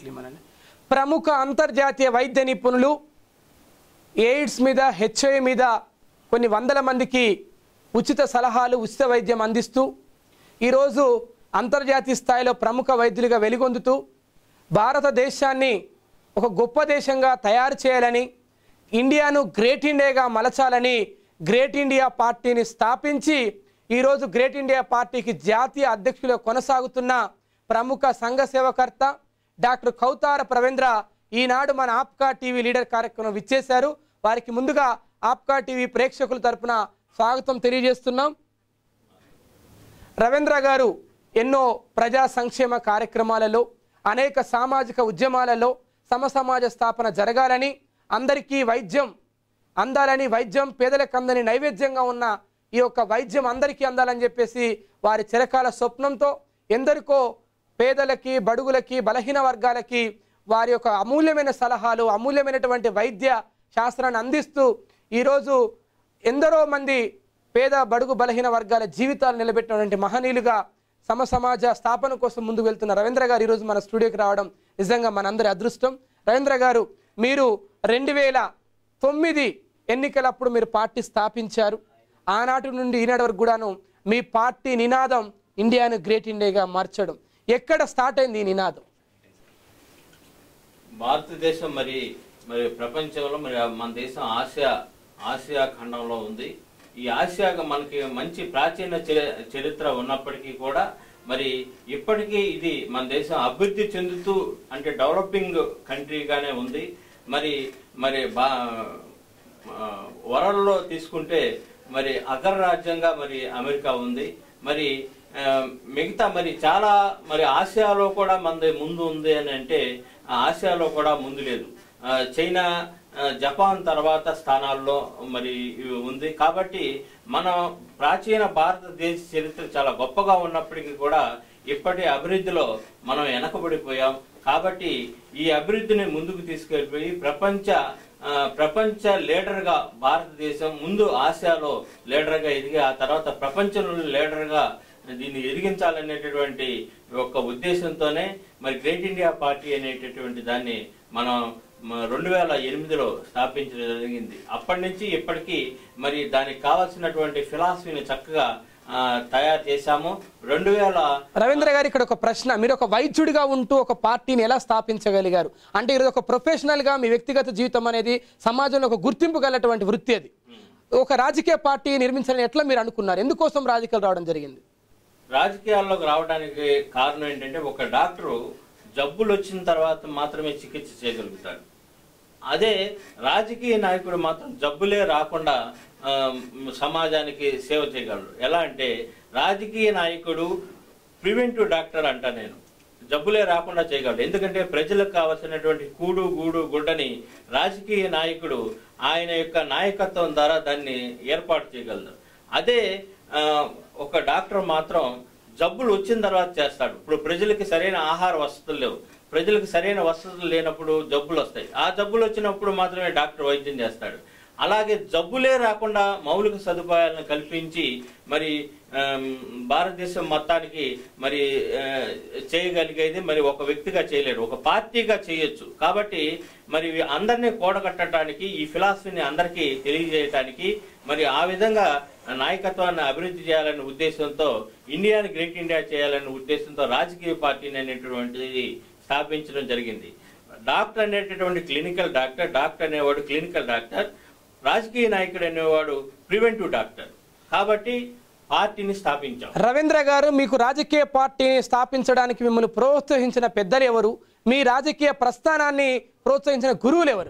ముస్లిం అనండి ప్రముఖ అంతర్జాతీయ వైద్య నిపుణులు ఎయిడ్స్ మీద హెచ్ఐ మీద కొన్ని వందల మందికి ఉచిత సలహాలు ఉచిత వైద్యం అందిస్తూ ఈరోజు అంతర్జాతీయ స్థాయిలో ప్రముఖ వైద్యులుగా వెలుగొందుతూ భారతదేశాన్ని ఒక గొప్ప దేశంగా తయారు చేయాలని ఇండియాను గ్రేట్ ఇండియాగా మలచాలని గ్రేట్ ఇండియా పార్టీని స్థాపించి ఈరోజు గ్రేట్ ఇండియా పార్టీకి జాతీయ అధ్యక్షులుగా కొనసాగుతున్న ప్రముఖ సంఘ సేవకర్త డాక్టర్ కౌతార ప్రవేంద్ర ఈనాడు మన ఆప్కా టీవీ లీడర్ కార్యక్రమం విచ్చేశారు వారికి ముందుగా ఆప్కా టీవీ ప్రేక్షకుల తరపున స్వాగతం తెలియజేస్తున్నాం రవీంద్ర గారు ఎన్నో ప్రజా సంక్షేమ కార్యక్రమాలలో అనేక సామాజిక ఉద్యమాలలో సమసమాజ స్థాపన జరగాలని అందరికీ వైద్యం అందాలని వైద్యం పేదలకు అందని నైవేద్యంగా ఉన్న ఈ యొక్క వైద్యం అందరికీ అందాలని చెప్పేసి వారి చిరకాల స్వప్నంతో ఎందరికో పేదలకి బడుగులకి బలహీన వర్గాలకి వారి యొక్క అమూల్యమైన సలహాలు అమూల్యమైనటువంటి వైద్య శాస్త్రాన్ని అందిస్తూ ఈరోజు ఎందరో మంది పేద బడుగు బలహీన వర్గాల జీవితాలు నిలబెట్టినటువంటి మహనీయులుగా సమ సమాజ స్థాపన కోసం ముందుకు వెళ్తున్న రవీంద్ర గారు ఈరోజు మన స్టూడియోకి రావడం నిజంగా మనందరి అదృష్టం రవీంద్ర గారు మీరు రెండు వేల తొమ్మిది ఎన్నికలప్పుడు మీరు పార్టీ స్థాపించారు ఆనాటి నుండి ఈనాటి వరకు కూడాను మీ పార్టీ నినాదం ఇండియాను గ్రేట్ ఇండియాగా మార్చడం ఎక్కడ స్టార్ట్ అయింది ఈ నినాదం భారతదేశం మరి మరి ప్రపంచంలో మరి మన దేశం ఆసియా ఆసియా ఖండంలో ఉంది ఈ ఆసియాగా మనకి మంచి ప్రాచీన చరి- చరిత్ర ఉన్నప్పటికీ కూడా మరి ఇప్పటికీ ఇది మన దేశం అభివృద్ధి చెందుతూ అంటే డెవలపింగ్ కంట్రీగానే ఉంది మరి మరి బా ఆ, వరల్డ్లో తీసుకుంటే మరి అగ్రరాజ్యంగా మరి అమెరికా ఉంది మరి ఆ, మిగతా మరి చాలా మరి ఆసియాలో కూడా మనది ముందు ఉంది అని అంటే ఆ ఆసియాలో కూడా ముందు లేదు ఆ, చైనా ఆ, జపాన్ తర్వాత స్థానాల్లో మరి ఇవి ఉంది కాబట్టి మన ప్రాచీన భారతదేశ చరిత్ర చాలా గొప్పగా ఉన్నప్పటికీ కూడా ఇప్పటి అభివృద్ధిలో మనం వెనకబడిపోయాం కాబట్టి ఈ అభివృద్ధిని ముందుకు తీసుకెళ్ళిపోయి ప్రపంచ ఆ, ప్రపంచ లీడర్ గా భారతదేశం ముందు ఆసియాలో లీడర్ గా ఎదిగి ఆ తర్వాత ప్రపంచంలో లీడర్ గా దీన్ని ఎదిగించాలనేటటువంటి ఒక ఉద్దేశంతోనే మరి గ్రేట్ ఇండియా పార్టీ అనేటటువంటి దాన్ని మనం రెండు వేల ఎనిమిదిలో స్థాపించడం జరిగింది అప్పటి నుంచి ఇప్పటికీ మరి దానికి కావాల్సినటువంటి ఫిలాసఫీని చక్కగా ఆ, తయారు చేశాము రెండు వేల రవీంద్ర గారు ఇక్కడ ఒక ప్రశ్న మీరు ఒక వైద్యుడిగా ఉంటూ ఒక పార్టీని ఎలా స్థాపించగలిగారు అంటే ఈరోజు ఒక ప్రొఫెషనల్ గా మీ వ్యక్తిగత జీవితం అనేది సమాజంలో ఒక గుర్తింపు గలటువంటి వృత్తి అది ఒక రాజకీయ పార్టీ నిర్మించాలని ఎట్లా మీరు అనుకున్నారు ఎందుకోసం రాజకీయాలు రావడం జరిగింది రాజకీయాల్లోకి రావడానికి కారణం ఏంటంటే ఒక డాక్టరు జబ్బులు వచ్చిన తర్వాత మాత్రమే చికిత్స చేయగలుగుతాడు అదే రాజకీయ నాయకుడు మాత్రం జబ్బులే రాకుండా ఆ, సమాజానికి సేవ చేయగలడు ఎలా అంటే రాజకీయ నాయకుడు ప్రివెంటివ్ డాక్టర్ అంట నేను జబ్బులే రాకుండా చేయగలడు ఎందుకంటే ప్రజలకు కావాల్సినటువంటి కూడు గూడు గుడ్డని రాజకీయ నాయకుడు ఆయన యొక్క నాయకత్వం ద్వారా దాన్ని ఏర్పాటు చేయగలడు అదే ఆ, ఒక డాక్టర్ మాత్రం జబ్బులు వచ్చిన తర్వాత చేస్తాడు ఇప్పుడు ప్రజలకి సరైన ఆహార వసతులు లేవు ప్రజలకు సరైన వసతులు లేనప్పుడు జబ్బులు వస్తాయి ఆ జబ్బులు వచ్చినప్పుడు మాత్రమే డాక్టర్ వైద్యం చేస్తాడు అలాగే జబ్బులే రాకుండా మౌలిక సదుపాయాలను కల్పించి మరి ఆమ్, భారతదేశం మొత్తానికి మరి ఆ, చేయగలిగేది మరి ఒక వ్యక్తిగా చేయలేడు ఒక పార్టీగా చేయొచ్చు కాబట్టి మరి ఇవి అందరినీ కూడగట్టడానికి ఈ ఫిలాసఫీని అందరికీ తెలియజేయటానికి మరి ఆ విధంగా నాయకత్వాన్ని అభివృద్ధి చేయాలనే ఉద్దేశంతో ఇండియాని గ్రేట్ ఇండియా చేయాలనే ఉద్దేశంతో రాజకీయ పార్టీని అనేటువంటిది స్థాపించడం జరిగింది డాక్టర్ అనేటటువంటి క్లినికల్ డాక్టర్ డాక్టర్ అనేవాడు క్లినికల్ డాక్టర్ రాజకీయ నాయకుడు అనేవాడు ప్రివెంటివ్ డాక్టర్ కాబట్టి పార్టీని స్థాపించాం రవీంద్ర గారు మీకు రాజకీయ పార్టీని స్థాపించడానికి మిమ్మల్ని ప్రోత్సహించిన పెద్దలు ఎవరు మీ రాజకీయ ప్రస్థానాన్ని ప్రోత్సహించిన గురువులు ఎవరు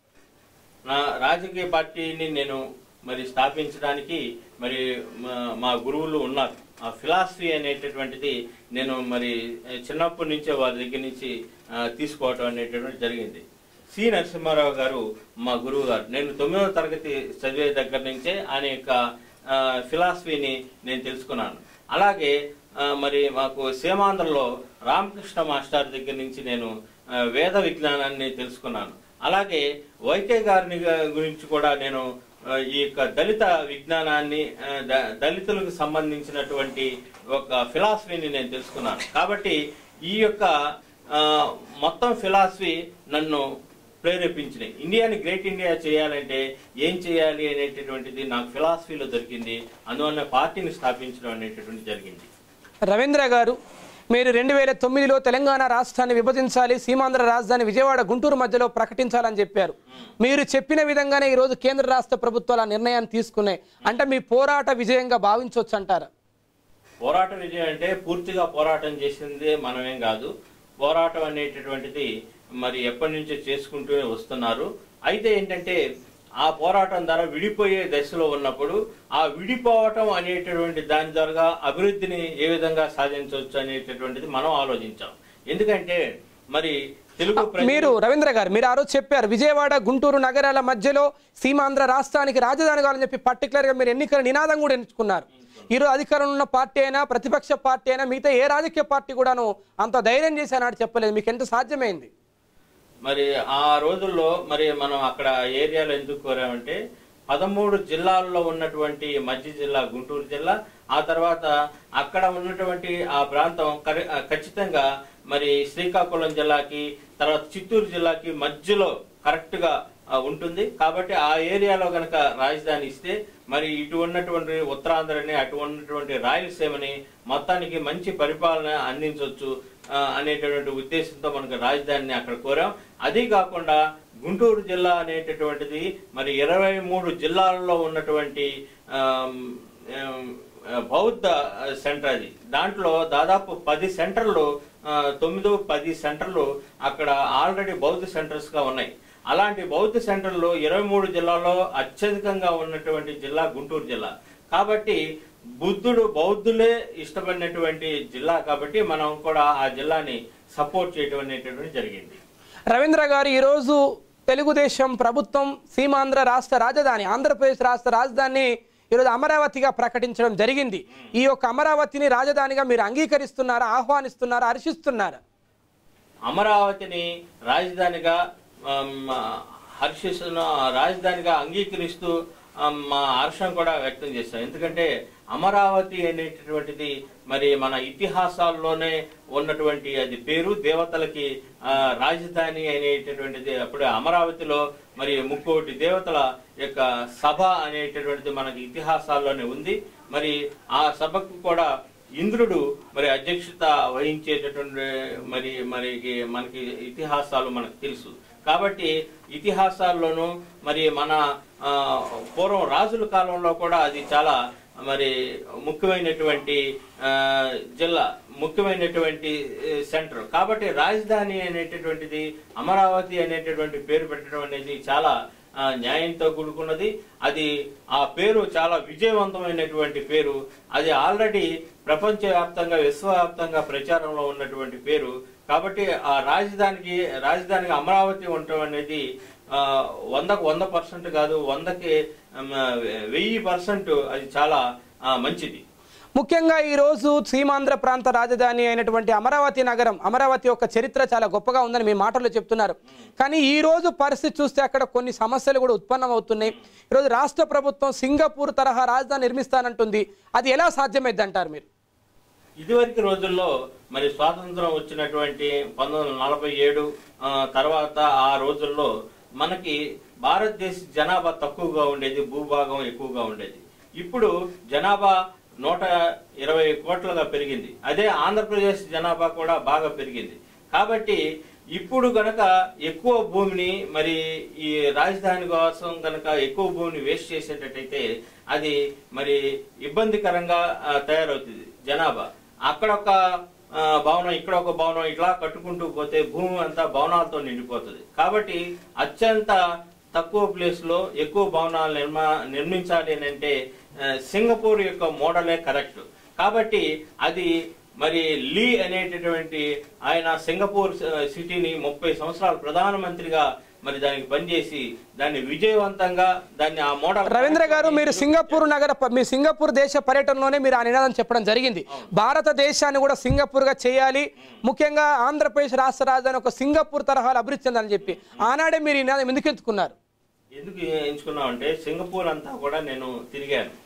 నా రాజకీయ పార్టీని నేను మరి స్థాపించడానికి మరి మా- మా గురువులు ఉన్నారు ఆ ఫిలాసఫీ అనేటటువంటిది నేను మరి చిన్నప్పటి నుంచే వారి దగ్గర నుంచి ఆ, తీసుకోవటం అనేటటువంటి జరిగింది సి నరసింహారావు గారు మా గురువు గారు నేను తొమ్మిదవ తరగతి చదివే దగ్గర నుంచే ఆయన యొక్క ఆ, ఫిలాసఫీని నేను తెలుసుకున్నాను అలాగే ఆ, మరి మాకు సీమాంధ్రలో రామకృష్ణ మాస్టర్ దగ్గర నుంచి నేను ఆ, వేద విజ్ఞానాన్ని తెలుసుకున్నాను అలాగే వైకే గారిని గా- గురించి కూడా నేను ఆ, ఈ యొక్క దళిత విజ్ఞానాన్ని ఆ, ద- దళితులకు సంబంధించినటువంటి ఒక ఫిలాసఫీని నేను తెలుసుకున్నాను కాబట్టి ఈ యొక్క ఆ, మొత్తం ఫిలాసఫీ నన్ను ప్రేరేపించినాయి ఇండియాని గ్రేట్ ఇండియా చేయాలంటే ఏం చేయాలి అనేటటువంటిది నాకు ఫిలాసఫీలో దొరికింది అందువల్ల పార్టీని స్థాపించడం అనేటటువంటి జరిగింది రవీంద్ర గారు మీరు రెండు వేల తొమ్మిదిలో తెలంగాణ రాష్ట్రాన్ని విభజించాలి సీమాంధ్ర రాజధాని విజయవాడ గుంటూరు మధ్యలో ప్రకటించాలని చెప్పారు మీరు చెప్పిన విధంగానే ఈరోజు కేంద్ర రాష్ట్ర ప్రభుత్వాలు ఆ నిర్ణయాన్ని తీసుకున్నాయి అంటే మీ పోరాట విజయంగా భావించవచ్చు అంటారా పోరాట విజయం అంటే పూర్తిగా పోరాటం చేసిందే మనమేం కాదు పోరాటం అనేటటువంటిది మరి ఎప్పటి నుంచో చేసుకుంటూనే వస్తున్నారు అయితే ఏంటంటే ఆ పోరాటం ద్వారా విడిపోయే దశలో ఉన్నప్పుడు ఆ విడిపోవటం అనేటటువంటి దాని ద్వారా అభివృద్ధిని ఏ విధంగా సాధించవచ్చు అనేటటువంటిది మనం ఆలోచించాం ఎందుకంటే మరి తెలుగు ప్రజలు మీరు రవీంద్ర గారు మీరు ఆ రోజు చెప్పారు విజయవాడ గుంటూరు నగరాల మధ్యలో సీమాంధ్ర రాష్ట్రానికి రాజధాని కావాలని చెప్పి పర్టికులర్ గా మీరు ఎన్నికల నినాదం కూడా ఎంచుకున్నారు ఈరోజు అధికారంలో ఉన్న పార్టీ అయినా ప్రతిపక్ష పార్టీ అయినా మిగతా ఏ రాజకీయ పార్టీ కూడాను అంత ధైర్యం చేసి అన్నాడు చెప్పలేదు మీకు ఎంత సాధ్యమైంది మరి ఆ రోజుల్లో మరి మనం అక్కడ ఏరియాలో ఎందుకు కోరామంటే పదమూడు జిల్లాల్లో ఉన్నటువంటి మధ్య జిల్లా గుంటూరు జిల్లా ఆ తర్వాత అక్కడ ఉన్నటువంటి ఆ ప్రాంతం కరి- ఆ, ఖచ్చితంగా మరి శ్రీకాకుళం జిల్లాకి తర్వాత చిత్తూరు జిల్లాకి మధ్యలో కరెక్ట్ గా ఆ, ఉంటుంది కాబట్టి ఆ ఏరియాలో గనక రాజధాని ఇస్తే మరి ఇటు ఉన్నటువంటి ఉత్తరాంధ్రని అటు ఉన్నటువంటి రాయలసీమని మొత్తానికి మంచి పరిపాలన అందించవచ్చు ఆ, అనేటటువంటి ఉద్దేశంతో మనకు రాజధానిని అక్కడ కోరాం అది కాకుండా గుంటూరు జిల్లా అనేటటువంటిది మరి ఇరవై మూడు జిల్లాలలో ఉన్నటువంటి ఆమ్, ఆమ్, బౌద్ధ సెంటర్ అది దాంట్లో దాదాపు పది సెంటర్లు ఆ, తొమ్మిదో పది సెంటర్లు అక్కడ ఆల్రెడీ బౌద్ధ సెంటర్స్ గా ఉన్నాయి అలాంటి బౌద్ధ సెంటర్లు ఇరవై మూడు జిల్లాల్లో అత్యధికంగా ఉన్నటువంటి జిల్లా గుంటూరు జిల్లా కాబట్టి బుద్ధుడు బౌద్ధులే ఇష్టపడినటువంటి జిల్లా కాబట్టి మనం కూడా ఆ జిల్లాని సపోర్ట్ చేయడం అనేటటువంటి జరిగింది రవీంద్ర గారు ఈరోజు తెలుగుదేశం ప్రభుత్వం సీమాంధ్ర రాష్ట్ర రాజధాని ఆంధ్రప్రదేశ్ రాష్ట్ర రాజధాని ఈరోజు అమరావతిగా ప్రకటించడం జరిగింది ఈ యొక్క అమరావతిని రాజధానిగా మీరు అంగీకరిస్తున్నారా ఆహ్వానిస్తున్నారా హర్షిస్తున్నారా అమరావతిని రాజధానిగా ఆమ్, హర్షిస్తున్న రాజధానిగా అంగీకరిస్తూ ఆమ్, మా హర్షం కూడా వ్యక్తం చేస్తాం ఎందుకంటే అమరావతి అనేటటువంటిది మరి మన ఇతిహాసాల్లోనే ఉన్నటువంటి అది పేరు దేవతలకి ఆ, రాజధాని అనేటటువంటిది అప్పుడు అమరావతిలో మరి ముక్కోటి దేవతల యొక్క సభ అనేటటువంటిది మనకి ఇతిహాసాల్లోనే ఉంది మరి ఆ సభకు కూడా ఇంద్రుడు మరి అధ్యక్షత వహించేటటువంటి మరి మరి మనకి ఇతిహాసాలు మనకు తెలుసు కాబట్టి ఇతిహాసాల్లోనూ మరి మన ఆ, పూర్వం రాజుల కాలంలో కూడా అది చాలా మరి ముఖ్యమైనటువంటి ఆ, జిల్లా ముఖ్యమైనటువంటి ఏ, సెంటర్ కాబట్టి రాజధాని అనేటటువంటిది అమరావతి అనేటటువంటి పేరు పెట్టడం అనేది చాలా ఆ, న్యాయంతో కూడుకున్నది అది ఆ పేరు చాలా విజయవంతమైనటువంటి పేరు అది ఆల్రెడీ ప్రపంచవ్యాప్తంగా విశ్వవ్యాప్తంగా ప్రచారంలో ఉన్నటువంటి పేరు కాబట్టి ఆ రాజధానికి రాజధానికి అమరావతి ఉండటం అనేది ఆ, వందకు వంద పర్సెంట్ కాదు వందకి ఉమ్, వెయ్యి పర్సెంట్ అది చాలా ఆ, మంచిది ముఖ్యంగా ఈ రోజు సీమాంధ్ర ప్రాంత రాజధాని అయినటువంటి అమరావతి నగరం అమరావతి యొక్క చరిత్ర చాలా గొప్పగా ఉందని మీ మాటల్లో చెప్తున్నారు కానీ ఈ రోజు పరిస్థితి చూస్తే అక్కడ కొన్ని సమస్యలు కూడా ఉత్పన్నమవుతున్నాయి ఈరోజు రాష్ట్ర ప్రభుత్వం సింగపూర్ తరహా రాజధాని నిర్మిస్తానంటుంది అది ఎలా సాధ్యమైంది అంటారు మీరు ఇదివరకు రోజుల్లో మరి స్వాతంత్రం వచ్చినటువంటి పంతొమ్మిది వందల నలభై ఏడు ఆ, తర్వాత ఆ రోజుల్లో మనకి భారతదేశ జనాభా తక్కువగా ఉండేది భూభాగం ఎక్కువగా ఉండేది ఇప్పుడు జనాభా నూట ఇరవై కోట్లుగా పెరిగింది అదే ఆంధ్రప్రదేశ్ జనాభా కూడా బాగా పెరిగింది కాబట్టి ఇప్పుడు గనక ఎక్కువ భూమిని మరి ఈ రాజధాని కోసం గనక ఎక్కువ భూమిని వేస్ట్ చేసేటట్టయితే అది మరి ఇబ్బందికరంగా ఆ, తయారవుతుంది జనాభా అక్కడ ఒక ఆ, భవనం ఇక్కడ ఒక భవనం ఇట్లా కట్టుకుంటూ పోతే భూమి అంతా భవనాలతో నిండిపోతుంది కాబట్టి అత్యంత తక్కువ ప్లేస్ లో ఎక్కువ భవనాలు నిర్మా నిర్మించాలి అని అంటే ఆ, సింగపూర్ యొక్క మోడలే కరెక్ట్ కాబట్టి అది మరి లీ అనేటటువంటి ఆయన సింగపూర్ ఆ, సిటీని ముప్పై సంవత్సరాలు ప్రధానమంత్రిగా మరి దానికి పనిచేసి దాన్ని విజయవంతంగా దాన్ని ఆ మోడల్ రవీంద్ర గారు మీరు సింగపూర్ నగర ప- మీ సింగపూర్ దేశ పర్యటనలోనే మీరు ఆ నినాదం చెప్పడం జరిగింది భారతదేశాన్ని కూడా సింగపూర్ గా చేయాలి ముఖ్యంగా ఆంధ్రప్రదేశ్ రాష్ట్ర రాజధాని ఒక సింగపూర్ తరహాలో అభివృద్ధి చెందాలని చెప్పి ఆనాడే మీరు ఈ నినాదం ఎందుకు ఎత్తుకున్నారు ఎందుకు ఎంచుకున్నామంటే సింగపూర్ అంతా కూడా నేను తిరిగాను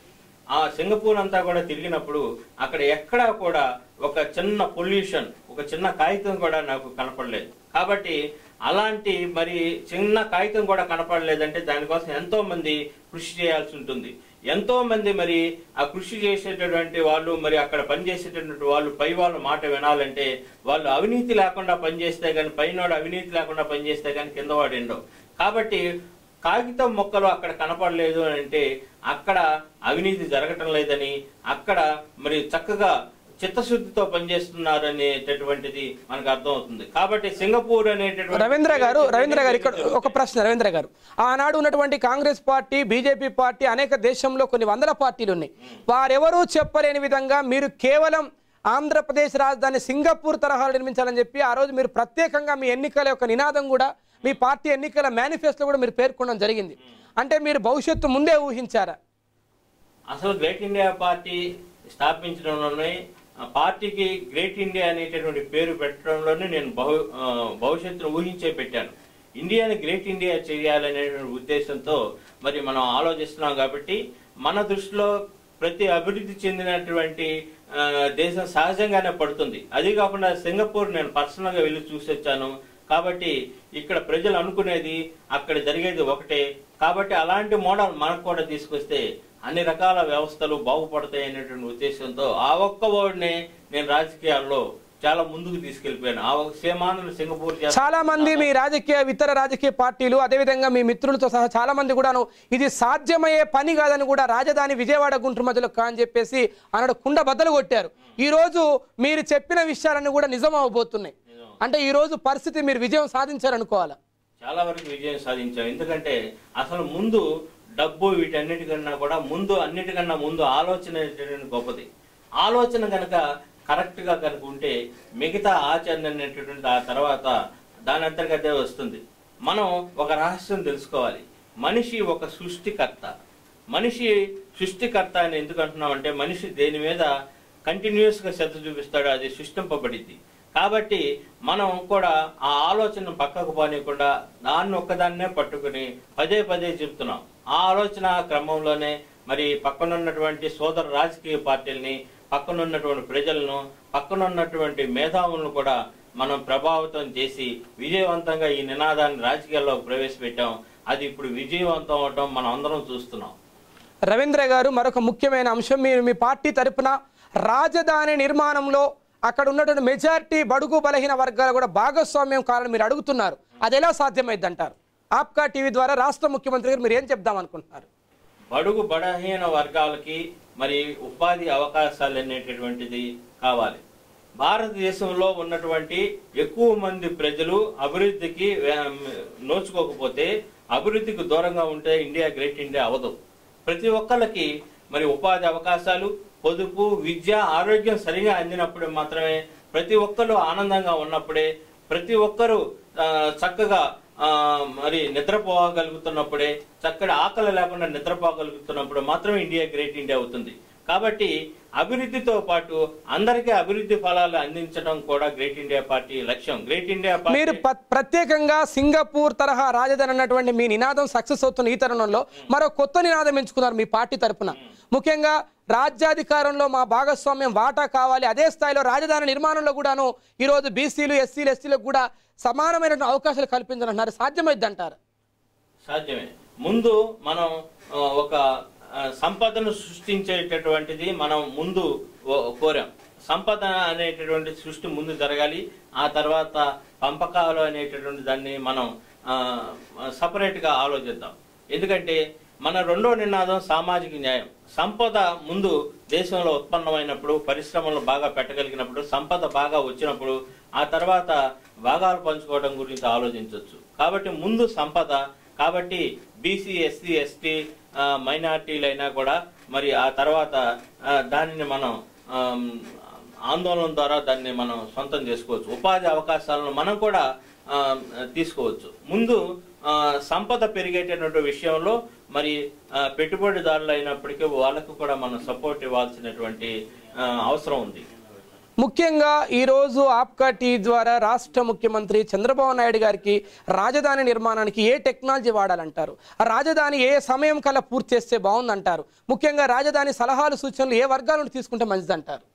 ఆ సింగపూర్ అంతా కూడా తిరిగినప్పుడు అక్కడ ఎక్కడా కూడా ఒక చిన్న పొల్యూషన్ ఒక చిన్న కాగితం కూడా నాకు కనపడలేదు కాబట్టి అలాంటి మరి చిన్న కాగితం కూడా కనపడలేదంటే దానికోసం ఎంతో మంది కృషి చేయాల్సి ఉంటుంది ఎంతో మంది మరి ఆ కృషి చేసేటటువంటి వాళ్ళు మరి అక్కడ పనిచేసేటటువంటి వాళ్ళు పై వాళ్ళ మాట వినాలంటే వాళ్ళు అవినీతి లేకుండా పనిచేస్తే కానీ పైనోడు అవినీతి లేకుండా పనిచేస్తే కానీ కిందవాడు ఎండవు కాబట్టి కాగితం మొక్కలు అక్కడ కనపడలేదు అని అంటే అక్కడ అవినీతి జరగటం లేదని అక్కడ మరి చక్కగా చిత్తశుద్ధితో పనిచేస్తున్నారు అనేటటువంటిది మనకు అర్థమవుతుంది కాబట్టి సింగపూర్ అనేటటువంటి రవీంద్ర గారు రవీంద్ర గారు ఇక్కడ ఒక ప్రశ్న రవీంద్ర గారు ఆనాడు ఉన్నటువంటి కాంగ్రెస్ పార్టీ బీజేపీ పార్టీ అనేక దేశంలో కొన్ని వందల పార్టీలు ఉన్నాయి వారెవరూ చెప్పలేని విధంగా మీరు కేవలం ఆంధ్రప్రదేశ్ రాజధాని సింగపూర్ తరహాలో నిర్మించాలని చెప్పి ఆ రోజు మీరు ప్రత్యేకంగా మీ ఎన్నికల యొక్క నినాదం కూడా మీ పార్టీ ఎన్నికల మేనిఫెస్టో కూడా మీరు పేర్కొనడం జరిగింది అంటే మీరు భవిష్యత్తు ముందే ఊహించారా అసలు గ్రేట్ ఇండియా పార్టీ స్థాపించడంలోనే ఆ పార్టీకి గ్రేట్ ఇండియా అనేటటువంటి పేరు పెట్టడంలోనే నేను బహు ఆ, భవిష్యత్తును ఊహించే పెట్టాను ఇండియాని గ్రేట్ ఇండియా చేయాలనేటువంటి ఉద్దేశంతో మరి మనం ఆలోచిస్తున్నాం కాబట్టి మన దృష్టిలో ప్రతి అభివృద్ధి చెందినటువంటి ఆ, దేశం సహజంగానే పడుతుంది అది కాకుండా సింగపూర్ నేను పర్సనల్ గా వెళ్ళి చూసి వచ్చాను కాబట్టి ఇక్కడ ప్రజలు అనుకునేది అక్కడ జరిగేది ఒకటే కాబట్టి అలాంటి మోడల్ మనకు కూడా తీసుకొస్తే అన్ని రకాల వ్యవస్థలు బాగుపడతాయి అనేటువంటి ఉద్దేశంతో ఆ ఒక్క వర్డ్ని నేను రాజకీయాల్లో చాలా ముందుకు తీసుకెళ్లిపోయాను ఆ ఒక సేమాను సింగపూర్ చేస్తా- చాలా మంది మీ రాజకీయ ఇతర రాజకీయ పార్టీలు అదేవిధంగా మీ మిత్రులతో సహా చాలా మంది కూడాను ఇది సాధ్యమయ్యే పని కాదని కూడా రాజధాని విజయవాడ గుంటూరు మధ్యలో కా అని చెప్పేసి అన్నాడు కుండ బద్దలు కొట్టారు ఈ రోజు మీరు చెప్పిన విషయాలన్నీ కూడా నిజం అవబోతున్నాయి నిజం. అంటే ఈ రోజు పరిస్థితి మీరు విజయం సాధించారనుకోవాలా చాలా వరకు విజయం సాధించాం ఎందుకంటే అసలు ముందు డబ్బు వీటన్నిటికన్నా కూడా ముందు అన్నిటికన్నా ముందు ఆలోచన అనేటటువంటి గొప్పది ఆలోచన కనుక కరెక్ట్ గా కనుక ఉంటే మిగతా ఆచరణ అనేటటువంటి ఆ తర్వాత దాని అంతర్గతే వస్తుంది మనం ఒక రహస్యం తెలుసుకోవాలి మనిషి ఒక సృష్టికర్త మనిషి సృష్టికర్త అని ఎందుకు అంటున్నామంటే మనిషి దేని మీద కంటిన్యూస్ గా శ్రద్ధ చూపిస్తాడు అది సృష్టింపబడింది కాబట్టి మనం కూడా ఆ ఆలోచన పక్కకు పోనీయకుండా దాన్ని ఒక్కదాన్నే పట్టుకుని పదే పదే చెప్తున్నాం ఆ ఆలోచన క్రమంలోనే మరి పక్కనున్నటువంటి సోదర రాజకీయ పార్టీల్ని పక్కనున్నటువంటి ప్రజలను పక్కనున్నటువంటి మేధావులను కూడా మనం ప్రభావితం చేసి విజయవంతంగా ఈ నినాదాన్ని రాజకీయాల్లో ప్రవేశపెట్టాం అది ఇప్పుడు విజయవంతం అవటం మనం అందరం చూస్తున్నాం రవీంద్ర గారు మరొక ముఖ్యమైన అంశం మీరు మీ పార్టీ తరపున రాజధాని నిర్మాణంలో అక్కడ ఉన్నటువంటి మెజారిటీ బడుగు బలహీన వర్గాలు కూడా భాగస్వామ్యం కావాలని మీరు అడుగుతున్నారు అది ఎలా సాధ్యమైంది అంటారు ఆప్కా టీవీ ద్వారా రాష్ట్ర ముఖ్యమంత్రి గారు మీరు ఏం చెప్దాం అనుకుంటున్నారు బడుగు బలహీన వర్గాలకి మరి ఉపాధి అవకాశాలు అనేటటువంటిది కావాలి భారతదేశంలో ఉన్నటువంటి ఎక్కువ మంది ప్రజలు అభివృద్ధికి వే- నోచుకోకపోతే అభివృద్ధికి దూరంగా ఉంటే ఇండియా గ్రేట్ ఇండియా అవదు ప్రతి ఒక్కళ్ళకి మరి ఉపాధి అవకాశాలు పొదుపు విద్య ఆరోగ్యం సరిగా అందినప్పుడు మాత్రమే ప్రతి ఒక్కరు ఆనందంగా ఉన్నప్పుడే ప్రతి ఒక్కరూ ఆ, చక్కగా ఆ, మరి నిద్రపోగలుగుతున్నప్పుడే చక్కటి ఆకలి లేకుండా నిద్రపోగలుగుతున్నప్పుడు మాత్రమే ఇండియా గ్రేట్ ఇండియా అవుతుంది కాబట్టి అభివృద్ధితో పాటు అందరికీ అభివృద్ధి ఫలాలు అందించడం కూడా గ్రేట్ ఇండియా పార్టీ లక్ష్యం గ్రేట్ ఇండియా పార్టీ మీరు ప- ప్రత్యేకంగా సింగపూర్ తరహా రాజధాని అన్నటువంటి మీ నినాదం సక్సెస్ అవుతున్న ఈ తరుణంలో మరో కొత్త నినాదం ఎంచుకున్నారు మీ పార్టీ తరపున ముఖ్యంగా రాజ్యాధికారంలో మా భాగస్వామ్యం వాటా కావాలి అదే స్థాయిలో రాజధాని నిర్మాణంలో కూడాను ఈరోజు బీసీలు ఎస్సీలు ఎస్టీలకు కూడా సమానమైన అవకాశాలు కల్పించాలంటున్నారు సాధ్యమైద్ది అంటారు సాధ్యమే ముందు మనం ఆ, ఒక ఆ, సంపదను సృష్టించేటటువంటిది మనం ముందు ఓ- కోరాం సంపద అనేటటువంటి సృష్టి ముందు జరగాలి ఆ తర్వాత పంపకాలు అనేటటువంటి దాన్ని మనం సపరేట్ గా ఆలోచిద్దాం ఎందుకంటే మన రెండో నినాదం సామాజిక న్యాయం సంపద ముందు దేశంలో ఉత్పన్నమైనప్పుడు పరిశ్రమలు బాగా పెట్టగలిగినప్పుడు సంపద బాగా వచ్చినప్పుడు ఆ తర్వాత భాగాలు పంచుకోవడం గురించి ఆలోచించవచ్చు కాబట్టి ముందు సంపద కాబట్టి బీసీ ఎస్సీ ఎస్టీ మైనార్టీలైనా కూడా మరి ఆ తర్వాత ఆ, దానిని మనం ఆమ్, ఆందోళన ద్వారా దాన్ని మనం సొంతం చేసుకోవచ్చు ఉపాధి అవకాశాలను మనం కూడా ఆ, తీసుకోవచ్చు ముందు ఆ, సంపద పెరిగేటటువంటి విషయంలో మరి ఆ, పెట్టుబడిదారులు అయినప్పటికీ వాళ్ళకు కూడా మనం సపోర్ట్ ఇవ్వాల్సినటువంటి ఆ, అవసరం ఉంది ముఖ్యంగా ఈరోజు ఆప్కా టీ ద్వారా రాష్ట్ర ముఖ్యమంత్రి చంద్రబాబు నాయుడు గారికి రాజధాని నిర్మాణానికి ఏ టెక్నాలజీ వాడాలంటారు ఆ రాజధాని ఏ సమయం కల్లా పూర్తి చేస్తే బాగుందంటారు ముఖ్యంగా రాజధాని సలహాలు సూచనలు ఏ వర్గాల నుండి తీసుకుంటే మంచిదంటారు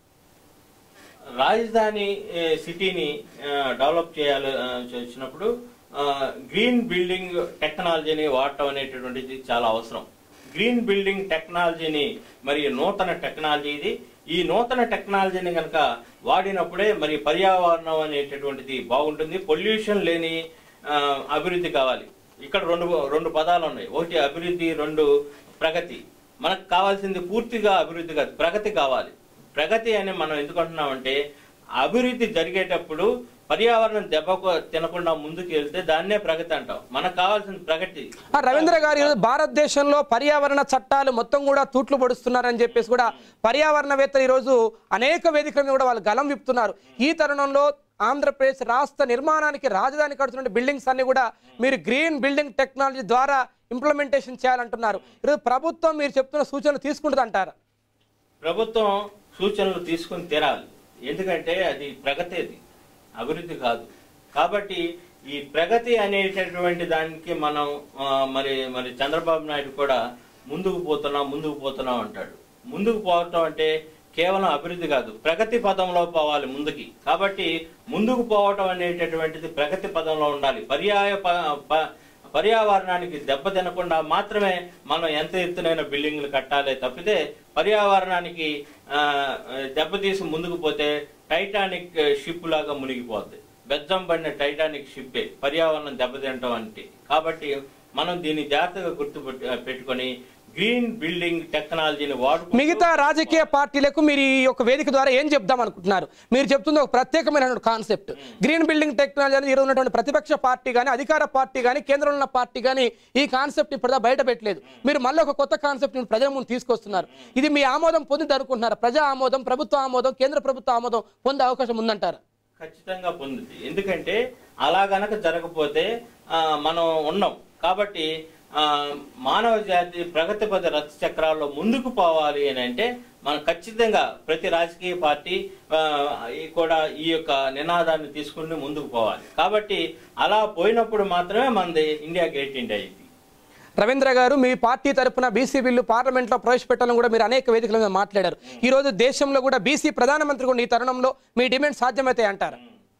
రాజధాని ఏ, సిటీని ఆ, డెవలప్ చేయాలి ఆ, చేసినప్పుడు ఆ, గ్రీన్ బిల్డింగ్ టెక్నాలజీని వాడటం అనేటటువంటిది చాలా అవసరం గ్రీన్ బిల్డింగ్ టెక్నాలజీని మరి నూతన టెక్నాలజీ ఇది ఈ నూతన టెక్నాలజీని కనుక వాడినప్పుడే మరి పర్యావరణం అనేటటువంటిది బాగుంటుంది పొల్యూషన్ లేని ఆ, అభివృద్ధి కావాలి ఇక్కడ రెండు రెండు పదాలు ఉన్నాయి ఒకటి అభివృద్ధి రెండు ప్రగతి మనకు కావాల్సింది పూర్తిగా అభివృద్ధి కాదు ప్రగతి కావాలి ప్రగతి అని మనం ఎందుకు అంటున్నామంటే అభివృద్ధి జరిగేటప్పుడు పర్యావరణం దెబ్బకు తినకుండా ముందుకు వెళ్తే దాన్నే ప్రగతి అంటాం మనకు కావాల్సిన ప్రగతి ఆ, రవీంద్ర గారు ఈరోజు భారతదేశంలో పర్యావరణ చట్టాలు మొత్తం కూడా తూట్లు పడుస్తున్నారని చెప్పేసి కూడా పర్యావరణవేత్తలు ఈరోజు అనేక వేదికల మీద కూడా వాళ్ళు గలం విప్పుతున్నారు ఈ తరుణంలో ఆంధ్రప్రదేశ్ రాష్ట్ర నిర్మాణానికి రాజధాని కడుతున్న బిల్డింగ్స్ అన్ని కూడా మీరు గ్రీన్ బిల్డింగ్ టెక్నాలజీ ద్వారా ఇంప్లిమెంటేషన్ చేయాలంటున్నారు ఈరోజు ప్రభుత్వం మీరు చెప్తున్న సూచనలు తీసుకుంటుంది అంటారా ప్రభుత్వం సూచనలు తీసుకుని తీరాలి ఎందుకంటే అది ప్రగతి అది అభివృద్ధి కాదు కాబట్టి ఈ ప్రగతి అనేటటువంటి దానికి మనం ఆ, మరి మరి చంద్రబాబు నాయుడు కూడా ముందుకు పోతున్నాం ముందుకు పోతున్నాం అంటాడు ముందుకు పోవటం అంటే కేవలం అభివృద్ధి కాదు ప్రగతి పదంలో పోవాలి ముందుకి కాబట్టి ముందుకు పోవటం అనేటటువంటిది ప్రగతి పదంలో ఉండాలి పర్యాయ ప- ప- పర్యావరణానికి దెబ్బ తినకుండా మాత్రమే మనం ఎంత ఎత్తునైన బిల్డింగ్లు కట్టాలి తప్పితే పర్యావరణానికి ఆ, దెబ్బతీసి ముందుకు పోతే టైటానిక్ షిప్ లాగా మునిగిపోద్ది బెజ్జం పడిన టైటానిక్ షిప్పే పర్యావరణం దెబ్బతింటం అంటే కాబట్టి మనం దీన్ని జాగ్రత్తగా గుర్తు పెట్టుకొని గ్రీన్ బిల్డింగ్ టెక్నాలజీని వాడుకుంటూ మిగతా రాజకీయ పార్టీలకు మీరు ఈ యొక్క వేదిక ద్వారా ఏం చెప్దాం అనుకుంటున్నారు మీరు చెప్తుంది ఒక ప్రత్యేకమైన కాన్సెప్ట్ గ్రీన్ బిల్డింగ్ టెక్నాలజీ అనేది ఈరోజు ఉన్నటువంటి ప్రతిపక్ష పార్టీ కానీ అధికార పార్టీ కానీ కేంద్రంలో ఉన్న పార్టీ కానీ ఈ కాన్సెప్ట్ ఇప్పుడు బయట పెట్టలేదు మీరు మళ్ళీ ఒక కొత్త కాన్సెప్ట్ ప్రజల ముందు తీసుకొస్తున్నారు ఇది మీ ఆమోదం పొందింది అనుకుంటున్నారు ప్రజా ఆమోదం ప్రభుత్వ ఆమోదం కేంద్ర ప్రభుత్వ ఆమోదం పొందే అవకాశం ఉందంటారు ఖచ్చితంగా పొందుతుంది ఎందుకంటే అలా గనక జరగకపోతే ఆ, మనం ఉన్నాం కాబట్టి ఆ, మానవ జాతి ప్రగతి పద రథ చక్రాల్లో ముందుకు పోవాలి అని అంటే మనం ఖచ్చితంగా ప్రతి రాజకీయ పార్టీ ఆ, ఈ కూడా ఈ యొక్క నినాదాన్ని తీసుకుని ముందుకు పోవాలి కాబట్టి అలా పోయినప్పుడు మాత్రమే మనది ఇండియా గ్రేట్ ఇండియా అయింది రవీంద్ర గారు మీ పార్టీ తరపున బీసీ బిల్లు పార్లమెంట్లో ప్రవేశపెట్టాలని కూడా మీరు అనేక వేదికల మీద మాట్లాడారు ఈ రోజు దేశంలో కూడా బీసీ ప్రధానమంత్రి కూడా ఈ తరుణంలో మీ డిమాండ్ సాధ్యమైతే అంటారు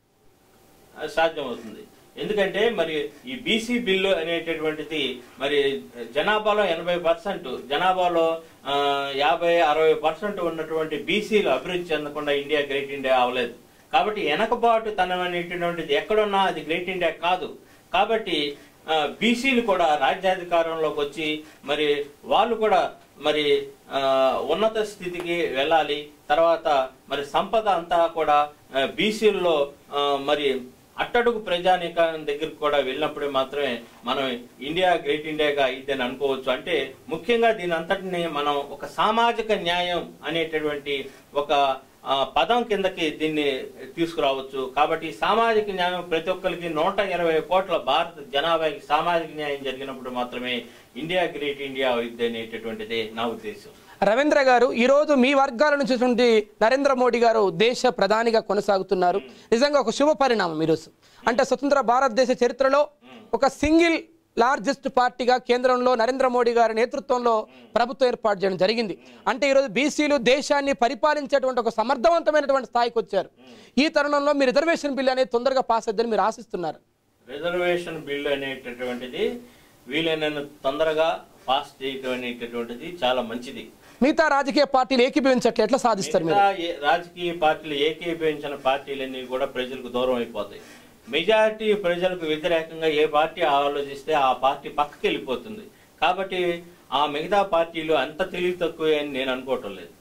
అది సాధ్యమవుతుంది ఎందుకంటే మరి ఈ బీసీ బిల్లు అనేటటువంటిది మరి జనాభాలో ఎనభై పర్సెంట్ జనాభాలో ఆ, యాభై అరవై పర్సెంట్ ఉన్నటువంటి బీసీలు అభివృద్ధి చెందకుండా ఇండియా గ్రేట్ ఇండియా అవ్వలేదు కాబట్టి వెనకబాటు తనం అనేటటువంటిది ఎక్కడున్నా అది గ్రేట్ ఇండియా కాదు కాబట్టి ఆ, బీసీలు కూడా రాజ్యాధికారంలోకి వచ్చి మరి వాళ్ళు కూడా మరి ఆ, ఉన్నత స్థితికి వెళ్ళాలి తర్వాత మరి సంపద అంతా కూడా బీసీల్లో మరి అట్టడుగు ప్రజానీకం దగ్గరికి కూడా వెళ్ళినప్పుడే మాత్రమే మనం ఇండియా గ్రేట్ ఇండియాగా ఇదని అనుకోవచ్చు అంటే ముఖ్యంగా దీని అంతటిని మనం ఒక సామాజిక న్యాయం అనేటటువంటి ఒక ఆ, పదం కిందకి దీన్ని తీసుకురావచ్చు కాబట్టి సామాజిక న్యాయం ప్రతి ఒక్కరికి నూట ఇరవై కోట్ల భారత జనాభాకి సామాజిక న్యాయం జరిగినప్పుడు మాత్రమే ఇండియా గ్రేట్ ఇండియా అవుద్ది అనేటటువంటిదే నా ఉద్దేశం రవీంద్ర గారు ఈ రోజు మీ వర్గాల నుంచి చూసినటువంటి నరేంద్ర మోడీ గారు దేశ ప్రధానిగా కొనసాగుతున్నారు నిజంగా ఒక శుభ పరిణామం ఈరోజు అంటే స్వతంత్ర భారతదేశ చరిత్రలో ఒక సింగిల్ లార్జెస్ట్ పార్టీగా కేంద్రంలో నరేంద్ర మోడీ గారి నేతృత్వంలో ప్రభుత్వం ఏర్పాటు చేయడం జరిగింది అంటే ఈరోజు బీసీలు దేశాన్ని పరిపాలించేటువంటి ఒక సమర్థవంతమైనటువంటి స్థాయికి వచ్చారు ఈ తరుణంలో మీ రిజర్వేషన్ బిల్ అనేది తొందరగా పాస్ అవుతుందని మీరు ఆశిస్తున్నారు రిజర్వేషన్ బిల్లు అనేటటువంటిది వీలైనంత తొందరగా పాస్ చేయడం అనేటటువంటిది చాలా మంచిది మిగతా రాజకీయ పార్టీలు ఏకీభవించట్లు ఎట్లా సాధిస్తారు మీరు మిగతా ఏ- రాజకీయ పార్టీలు ఏకీభవించిన పార్టీలన్నీ కూడా ప్రజలకు దూరం అయిపోతాయి మెజారిటీ ప్రజలకు వ్యతిరేకంగా ఏ పార్టీ ఆలోచిస్తే ఆ పార్టీ పక్కకి వెళ్ళిపోతుంది కాబట్టి ఆ మిగతా పార్టీలు అంత తెలివి తక్కువే అని నేను అనుకోవటం లేదు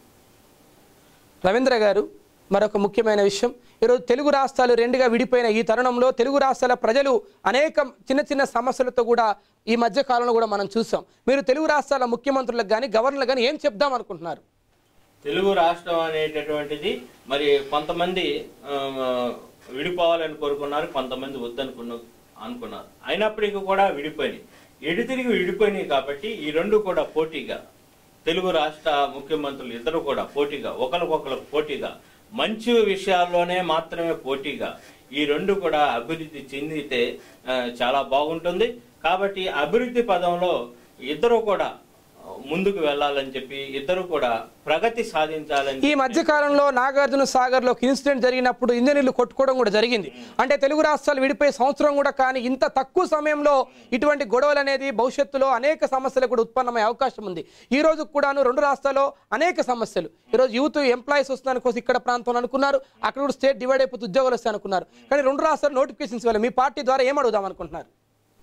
రవీంద్ర గారు మరొక ముఖ్యమైన విషయం ఈరోజు తెలుగు రాష్ట్రాలు రెండుగా విడిపోయిన ఈ తరుణంలో తెలుగు రాష్ట్రాల ప్రజలు అనేక చిన్న చిన్న సమస్యలతో కూడా ఈ మధ్య కాలంలో కూడా మనం చూసాం మీరు తెలుగు రాష్ట్రాల ముఖ్యమంత్రులకు కానీ గవర్నర్లకు కానీ ఏం చెప్దాం అనుకుంటున్నారు తెలుగు రాష్ట్రం అనేటటువంటిది మరి కొంతమంది ఆ, విడిపోవాలని కోరుకున్నారు కొంతమంది వద్దనుకున్న అనుకున్నారు అయినప్పటికీ కూడా విడిపోయినాయి ఎడు తిరిగి విడిపోయినాయి కాబట్టి ఈ రెండు కూడా పోటీగా తెలుగు రాష్ట్ర ముఖ్యమంత్రులు ఇద్దరు కూడా పోటీగా ఒకరికొకరు పోటీగా మంచి విషయాల్లోనే మాత్రమే పోటీగా ఈ రెండు కూడా అభివృద్ధి చెందితే ఆ, చాలా బాగుంటుంది కాబట్టి అభివృద్ధి పదంలో ఇద్దరు కూడా ముందుకు వెళ్ళాలని చెప్పి ఇద్దరు కూడా ప్రగతి సాధించాలని ఈ మధ్య కాలంలో నాగార్జున సాగర్ లో ఒక ఇన్సిడెంట్ జరిగినప్పుడు ఇంజనీర్లు కొట్టుకోవడం కూడా జరిగింది అంటే తెలుగు రాష్ట్రాలు విడిపోయే సంవత్సరం కూడా కానీ ఇంత తక్కువ సమయంలో ఇటువంటి గొడవలు అనేది భవిష్యత్తులో అనేక సమస్యలు కూడా ఉత్పన్నమయ్యే అవకాశం ఉంది ఈ రోజు కూడాను రెండు రాష్ట్రాల్లో అనేక సమస్యలు ఈ రోజు యూత్ ఎంప్లాయీస్ వస్తున్నారు కోసం ఇక్కడ ప్రాంతంలో అనుకున్నారు అక్కడ కూడా స్టేట్ డివైడ్ అయిపోతే ఉద్యోగాలు వస్తాయి అనుకున్నారు కానీ రెండు రాష్ట్రాలు నోటిఫికేషన్స్ వెళ్ళి మీ పార్టీ ద్వారా ఏం అడుగుదాం అనుకుంటున్నారు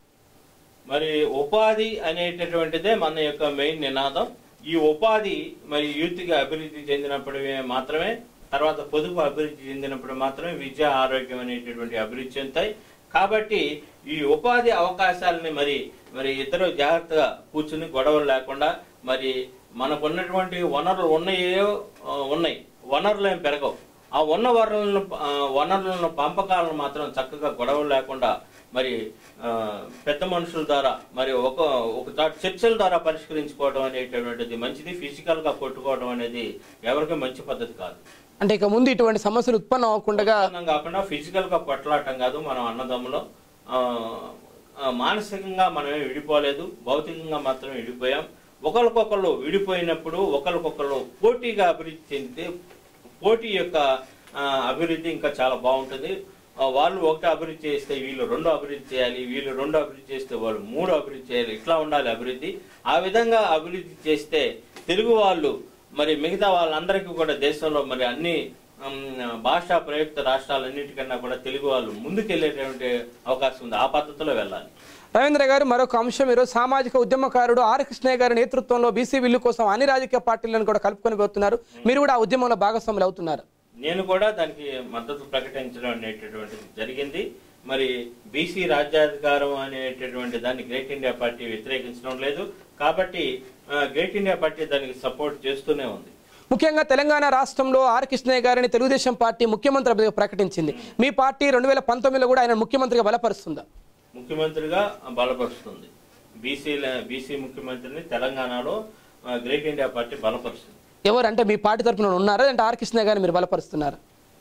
మరి ఉపాధి అనేటటువంటిదే మన యొక్క మెయిన్ నినాదం ఈ ఉపాధి మరి యూత్ కి అభివృద్ధి చెందినప్పుడు మాత్రమే తర్వాత పొదుపు అభివృద్ధి చెందినప్పుడు మాత్రమే విద్య ఆరోగ్యం అనేటటువంటి అభివృద్ధి చెందుతాయి కాబట్టి ఈ ఉపాధి అవకాశాలని మరి మరి ఇద్దరు జాగ్రత్తగా కూర్చుని గొడవలు లేకుండా మరి మనకున్నటువంటి వనరులు ఉన్నాయో ఆ, ఉన్నాయి వనరులు ఏం పెరగవు ఆ ఉన్న వనరులను ఆ, వనరులను పంపకాలను మాత్రం చక్కగా గొడవలు లేకుండా మరి ఆ, పెద్ద మనుషుల ద్వారా మరి ఒక ఒక చోట చర్చల ద్వారా పరిష్కరించుకోవడం అనేటటువంటిది మంచిది ఫిజికల్ గా కొట్టుకోవడం అనేది ఎవరికి మంచి పద్ధతి కాదు అంటే ఇక ముందు ఇటువంటి సమస్యలు ఉత్పన్నం అవ్వకుండా ఉత్పన్నం కాకుండా ఫిజికల్ గా కొట్లాడటం కాదు మనం అన్నదమ్ములో ఆ, ఆ, మానసికంగా మనమే విడిపోలేదు భౌతికంగా మాత్రమే విడిపోయాం ఒకరికొకరు విడిపోయినప్పుడు ఒకరికొకరు పోటీగా అభివృద్ధి చెందితే పోటీ యొక్క ఆ, అభివృద్ధి ఇంకా చాలా బాగుంటుంది ఆ, వాళ్ళు ఒకటి అభివృద్ధి చేస్తే వీళ్ళు రెండు అభివృద్ధి చేయాలి వీళ్ళు రెండు అభివృద్ధి చేస్తే వాళ్ళు మూడు అభివృద్ధి చేయాలి ఇట్లా ఉండాలి అభివృద్ధి ఆ విధంగా అభివృద్ధి చేస్తే తెలుగు వాళ్ళు మరి మిగతా వాళ్ళందరికీ కూడా దేశంలో మరి అన్ని ఉమ్, భాషా ప్రయుక్త రాష్ట్రాలన్నిటికన్నా కూడా తెలుగు వాళ్ళు ముందుకెళ్లేటువంటి అవకాశం ఉంది ఆ పద్ధతిలో వెళ్ళాలి రవీంద్ర గారు మరొక అంశం ఈరోజు సామాజిక ఉద్యమకారుడు ఆర్ కృష్ణయ్య గారి నేతృత్వంలో బీసీ బిల్లు కోసం అన్ని రాజకీయ పార్టీలను కూడా కలుపుకొని పోతున్నారు మీరు కూడా ఆ ఉద్యమంలో భాగస్వాములు అవుతున్నారు నేను కూడా దానికి మద్దతు ప్రకటించడం అనేటటువంటిది జరిగింది మరి బీసీ రాజ్యాధికారం అనేటటువంటి దాన్ని గ్రేట్ ఇండియా పార్టీ వ్యతిరేకించడం లేదు కాబట్టి ఆ, గ్రేట్ ఇండియా పార్టీ దానికి సపోర్ట్ చేస్తూనే ఉంది ముఖ్యంగా తెలంగాణ రాష్ట్రంలో ఆర్ కృష్ణయ్య గారిని తెలుగుదేశం పార్టీ ముఖ్యమంత్రి అభ్యర్థిగా ప్రకటించింది మీ పార్టీ రెండు వేల పంతొమ్మిదిలో కూడా ఆయన ముఖ్యమంత్రిగా బలపరుస్తుందా ముఖ్యమంత్రిగా బలపరుస్తుంది బీసీ బీసీ ముఖ్యమంత్రిని తెలంగాణలో ఆ, గ్రేట్ ఇండియా పార్టీ బలపరుస్తుంది ఎవరు అంటే మీ పార్టీ తరపున ఉన్నారా అంటే ఆర్ కృష్ణయ్య గారిని మీరు బలపరుస్తున్నారు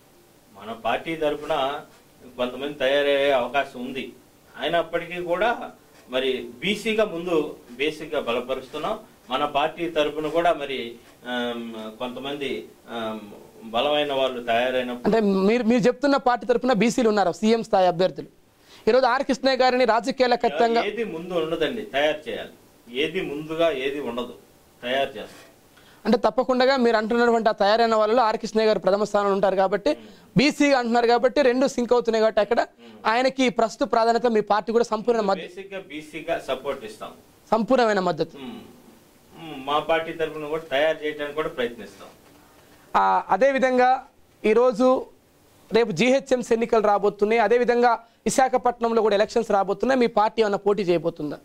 మన పార్టీ తరపున కొంతమంది తయారయ్యే అవకాశం ఉంది అయినప్పటికీ కూడా మరి బీసీగా ముందు బేసిక్గా బలపరుస్తున్నాం మన పార్టీ తరపున కూడా మరి ఆమ్, కొంతమంది ఆమ్, బలమైన వాళ్ళు తయారైనప్పుడు అంటే మీరు మీరు చెప్తున్న పార్టీ తరపున బీసీలు ఉన్నారు సీఎం స్థాయి అభ్యర్థులు ఈరోజు ఆర్ కృష్ణయ్య గారిని రాజకీయాల ఖచ్చితంగా ఏది ముందు ఉండదండి తయారు చేయాలి ఏది ముందుగా ఏది ఉండదు తయారు చేస్తాం అంటే తప్పకుండా మీరు అంటున్నటువంటి ఆ తయారైన వాళ్ళలో ఆర్ కృష్ణయ్య గారు ప్రథమ స్థానంలో ఉంటారు కాబట్టి బీసీ అంటున్నారు కాబట్టి రెండు సింక్ అవుతున్నాయి కాబట్టి అక్కడ ఆయనకి ప్రస్తుత ప్రాధాన్యత మీ పార్టీ కూడా సంపూర్ణ మద్దతు బేసిక్ గా బీసీగా సపోర్ట్ ఇస్తాం సంపూర్ణమైన మద్దతు ఉమ్, ఉమ్, మా పార్టీ తరపున కూడా తయారు చేయడానికి కూడా ప్రయత్నిస్తాం ఆ, అదేవిధంగా ఈరోజు రేపు జీహెచ్ఎంసీ ఎన్నికలు రాబోతున్నాయి అదేవిధంగా విశాఖపట్నంలో కూడా ఎలక్షన్స్ రాబోతున్నాయి మీ పార్టీ ఏమైనా పోటీ చేయబోతుందా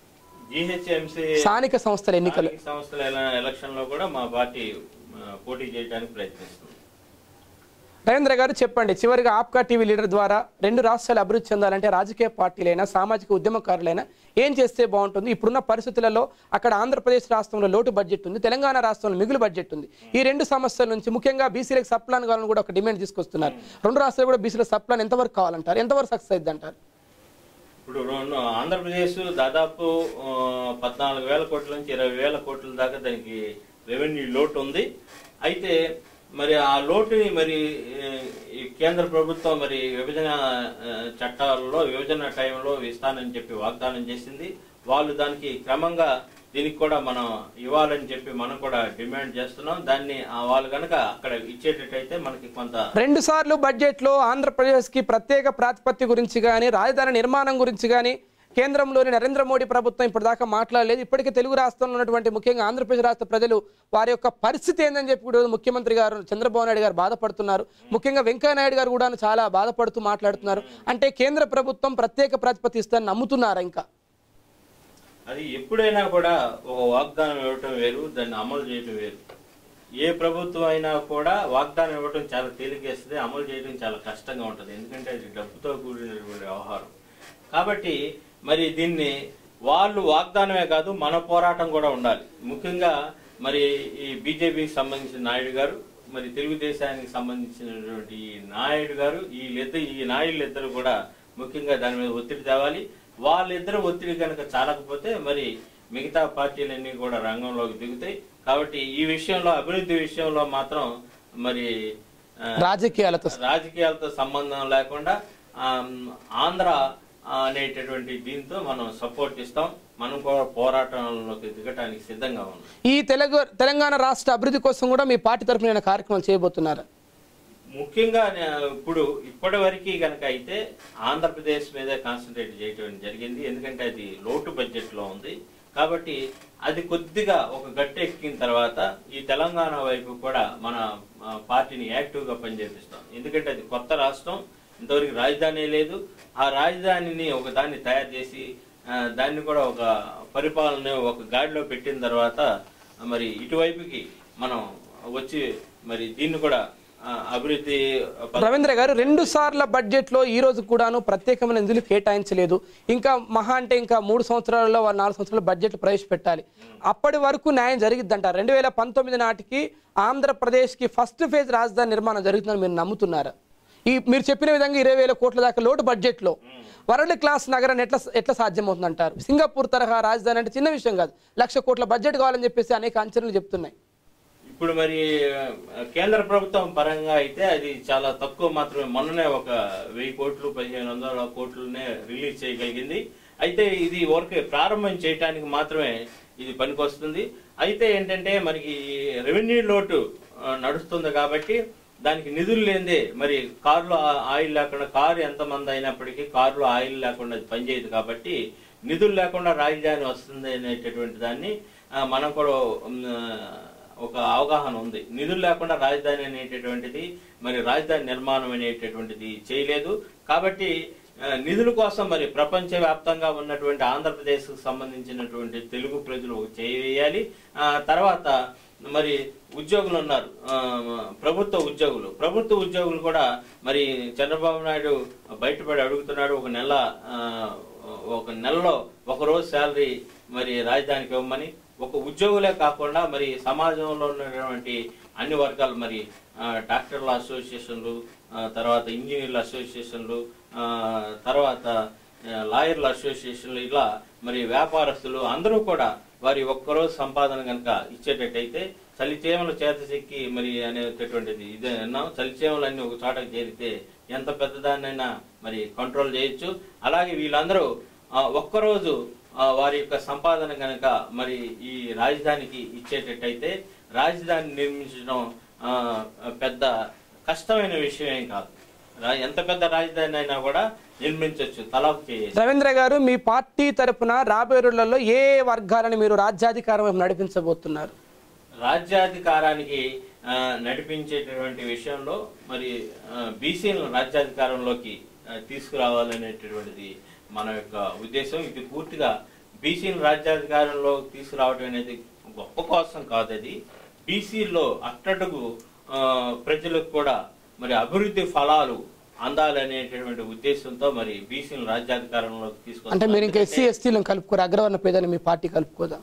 జిహెచ్ఎంసీ స్థానిక సంస్థల ఎన్నికలు స్థానిక సంస్థల ఎల- ఎలక్షన్ లో కూడా మా పార్టీ ఆ, పోటీ చేయడానికి ప్రయత్నిస్తుంది రవీంద్ర గారు చెప్పండి చివరిగా ఆప్కా టీవీ లీడర్ ద్వారా రెండు రాష్ట్రాలు అభివృద్ధి చెందాలంటే రాజకీయ పార్టీలైనా సామాజిక ఉద్యమకారులైనా ఏం చేస్తే బాగుంటుంది ఇప్పుడున్న పరిస్థితులలో అక్కడ ఆంధ్రప్రదేశ్ రాష్ట్రంలో లోటు బడ్జెట్ ఉంది తెలంగాణ రాష్ట్రంలో మిగులు బడ్జెట్ ఉంది ఈ రెండు సమస్యల నుంచి ముఖ్యంగా బీసీలకు సప్లాన్ కావాలని కూడా ఒక డిమాండ్ తీసుకొస్తున్నారు రెండు రాష్ట్రాలు కూడా బీసీలకు సప్లాన్ ఎంతవరకు కావాలంటారు ఎంతవరకు సక్సెస్ అయింది అంటారు ఇప్పుడు రెండు ఆంధ్రప్రదేశ్ దాదాపు ఆ, పద్నాలుగు వేల కోట్ల నుంచి ఇరవై వేల కోట్ల దాకా దానికి రెవెన్యూ లోటు ఉంది అయితే మరి ఆ లోటుని మరి ఏ, ఈ కేంద్ర ప్రభుత్వం మరి విభజన ఆ, చట్టాలలో విభజన టైంలో ఇస్తానని చెప్పి వాగ్దానం చేసింది వాళ్ళు దానికి క్రమంగా దీనికి కూడా మనం ఇవ్వాలని చెప్పి మనం కూడా డిమాండ్ చేస్తున్నాం దాన్ని ఆ వాళ్ళు కనుక అక్కడ ఇచ్చేటట్టయితే మనకి కొంత రెండు సార్లు బడ్జెట్లో ఆంధ్రప్రదేశ్కి ప్రత్యేక ప్రాతిపత్తి గురించి కానీ రాజధాని నిర్మాణం గురించి కానీ కేంద్రంలోని నరేంద్ర మోడీ ప్రభుత్వం ఇప్పటిదాకా మాట్లాడలేదు ఇప్పటికే తెలుగు రాష్ట్రంలో ఉన్నటువంటి ముఖ్యంగా ఆంధ్రప్రదేశ్ రాష్ట్ర ప్రజలు వారి యొక్క పరిస్థితి ఏందని చెప్పి కూడా ముఖ్యమంత్రి గారు చంద్రబాబు నాయుడు గారు బాధపడుతున్నారు ముఖ్యంగా వెంకయ్య నాయుడు గారు కూడా చాలా బాధపడుతూ మాట్లాడుతున్నారు అంటే కేంద్ర ప్రభుత్వం ప్రత్యేక ప్రాతిపత్తి ఇస్తారని నమ్ముతున్నారా ఇంకా అది ఎప్పుడైనా కూడా ఒక వాగ్దానం ఇవ్వటం వేరు దాన్ని అమలు చేయటం వేరు ఏ ప్రభుత్వం అయినా కూడా వాగ్దానం ఇవ్వటం చాలా తేలికేస్తుంది అమలు చేయడం చాలా కష్టంగా ఉంటుంది ఎందుకంటే అది డబ్బుతో కూడినటువంటి వ్యవహారం కాబట్టి మరి దీన్ని వాళ్ళు వాగ్దానమే కాదు మన పోరాటం కూడా ఉండాలి ముఖ్యంగా మరి ఈ బీజేపీకి సంబంధించిన నాయుడు గారు మరి తెలుగుదేశానికి సంబంధించినటువంటి ఈ నాయుడు గారు వీళ్ళిద్దరు ఈ నాయుడు ఇద్దరు కూడా ముఖ్యంగా దాని మీద ఒత్తిడి తేవాలి వాళ్ళిద్దరు ఒత్తిడి కనుక చాలకపోతే మరి మిగతా పార్టీలన్నీ కూడా రంగంలోకి దిగుతాయి కాబట్టి ఈ విషయంలో అభివృద్ధి విషయంలో మాత్రం మరి ఆ, రాజకీయాలతో రాజకీయాలతో సంబంధం లేకుండా ఆమ్, ఆంధ్ర అనేటటువంటి దీంతో మనం సపోర్ట్ ఇస్తాం మనం కూడా పోరాటంలోకి దిగటానికి సిద్ధంగా ఉన్నాం ఈ తెలుగు తెలంగాణ రాష్ట్ర అభివృద్ధి కోసం కూడా మీ పార్టీ తరఫున ఏమైనా కార్యక్రమం చేయబోతున్నారు ముఖ్యంగా నే- ఇప్పుడు ఇప్పటి వరకు కనుక అయితే ఆంధ్రప్రదేశ్ మీద కాన్సన్ట్రేట్ చేయడం జరిగింది ఎందుకంటే అది లోటు బడ్జెట్ లో ఉంది కాబట్టి అది కొద్దిగా ఒక గట్టె ఎక్కిన తర్వాత ఈ తెలంగాణ వైపు కూడా మన ఆ, పార్టీని యాక్టివ్ గా పనిచేపిస్తాం ఎందుకంటే అది కొత్త రాష్ట్రం ఇంతవరకు రాజధాని లేదు ఆ రాజధానిని ఒక దాన్ని తయారు చేసి ఆ, దాన్ని కూడా ఒక పరిపాలన ఒక గాడిలో పెట్టిన తర్వాత మరి ఇటువైపుకి మనం వచ్చి మరి దీన్ని కూడా ఆ, అభివృద్ధి ప- రవీంద్ర గారు రెండు సార్ల బడ్జెట్ లో ఈ రోజు కూడాను ప్రత్యేకమైన నిధులు కేటాయించలేదు ఇంకా మహా అంటే ఇంకా మూడు సంవత్సరాలలో వాళ్ళు నాలుగు సంవత్సరాల బడ్జెట్ ప్రవేశపెట్టాలి అప్పటి వరకు న్యాయం జరిగిద్దంట రెండు వేల పంతొమ్మిది నాటికి ఆంధ్రప్రదేశ్ కి ఫస్ట్ ఫేజ్ రాజధాని నిర్మాణం జరుగుతుందని మీరు నమ్ముతున్నారా ఈ మీరు చెప్పిన విధంగా ఇరవై వేల కోట్ల దాకా లోటు బడ్జెట్ లో వరల్డ్ క్లాస్ నగరాన్ని ఎట్లా ఎట్లా సాధ్యమవుతుందంటారు సింగపూర్ తరహా రాజధాని అంటే చిన్న విషయం కాదు లక్ష కోట్ల బడ్జెట్ కావాలని చెప్పేసి అనేక అంచనాలు చెప్తున్నాయి ఇప్పుడు మరి ఆ, కేంద్ర ప్రభుత్వం పరంగా అయితే అది చాలా తక్కువ మాత్రమే మొన్ననే ఒక వెయ్యి కోట్లు పదిహేను వందల కోట్లనే రిలీజ్ చేయగలిగింది అయితే ఇది ఊరికే ప్రారంభం చేయడానికి మాత్రమే ఇది పనికొస్తుంది అయితే ఏంటంటే మనకి రెవెన్యూ లోటు ఆ, నడుస్తుంది కాబట్టి దానికి నిధులు లేదే మరి కారులో ఆ- ఆయిల్ లేకుండా కారు ఎంతమంది అయినప్పటికీ కారులో ఆయిల్ లేకుండా అది పనిచేయదు కాబట్టి నిధులు లేకుండా రాజధాని వస్తుంది అనేటటువంటి దాన్ని ఆ, మనం కూడా ఉమ్, ఒక అవగాహన ఉంది నిధులు లేకుండా రాజధాని అనేటటువంటిది మరి రాజధాని నిర్మాణం అనేటటువంటిది చేయలేదు కాబట్టి ఆ, నిధుల కోసం మరి ప్రపంచ వ్యాప్తంగా ఉన్నటువంటి ఆంధ్రప్రదేశ్ కు సంబంధించినటువంటి తెలుగు ప్రజలు ఒక చేయాలి తర్వాత మరి ఉద్యోగులు ఉన్నారు ఆ, ప్రభుత్వ ఉద్యోగులు ప్రభుత్వ ఉద్యోగులు కూడా మరి చంద్రబాబు నాయుడు బయటపడి అడుగుతున్నాడు ఒక నెల ఆ, ఒక నెలలో ఒక రోజు శాలరీ మరి రాజధానికి ఇవ్వమని ఒక ఉద్యోగులే కాకుండా మరి సమాజంలో ఉన్నటువంటి అన్ని వర్గాలు మరి ఆ, డాక్టర్ల అసోసియేషన్లు ఆ, తర్వాత ఇంజనీర్ల అసోసియేషన్లు ఆ, తర్వాత ఆ, లాయర్ల అసోసియేషన్లు ఇలా మరి వ్యాపారస్తులు అందరూ కూడా వారి ఒక్కరోజు సంపాదన కనుక ఇచ్చేటట్టయితే చలిచేమల చేత చెక్కి మరి అనేటటువంటిది ఇదే అన్నాం చలిచేమలన్నీ ఒక చోటకి చేరితే ఎంత పెద్దదాన్నైనా మరి కంట్రోల్ చేయొచ్చు అలాగే వీళ్ళందరూ ఆ, ఒక్కరోజు ఆ, వారి యొక్క సంపాదన కనుక మరి ఈ రాజధానికి ఇచ్చేటట్టయితే రాజధాని నిర్మించడం ఆ, పెద్ద కష్టమైన విషయం ఏం కాదు రా- ఎంత పెద్ద రాజధాని అయినా కూడా నిర్మించవచ్చు తలాపు చేయాలి రవీంద్ర గారు మీ పార్టీ తరపున రాబోయే రోజులలో ఏ వర్గాలను మీరు రాజ్యాధికారం వైపు నడిపించబోతున్నారు రాజ్యాధికారానికి ఆ, నడిపించేటటువంటి విషయంలో మరి బీసీలను రాజ్యాధికారంలోకి ఆ, తీసుకురావాలనేటటువంటిది మన యొక్క ఉద్దేశం ఇది పూర్తిగా బీసీలను రాజ్యాధికారంలో తీసుకురావడం అనేది గొప్ప కోసం కాదు అది బీసీలో అట్టడుగు ఆ, ప్రజలకు కూడా మరి అభివృద్ధి ఫలాలు అందాలనేటటువంటి ఉద్దేశంతో మరి బీసీలను రాజ్యాధికారంలోకి అంటే మీరు ఇంకా ఎస్సీ తీసుకొస్తారు ఎస్టీలను కలుపుకోరు అగ్రవర్ణ పేదని మీ పార్టీ కలుపుకోదా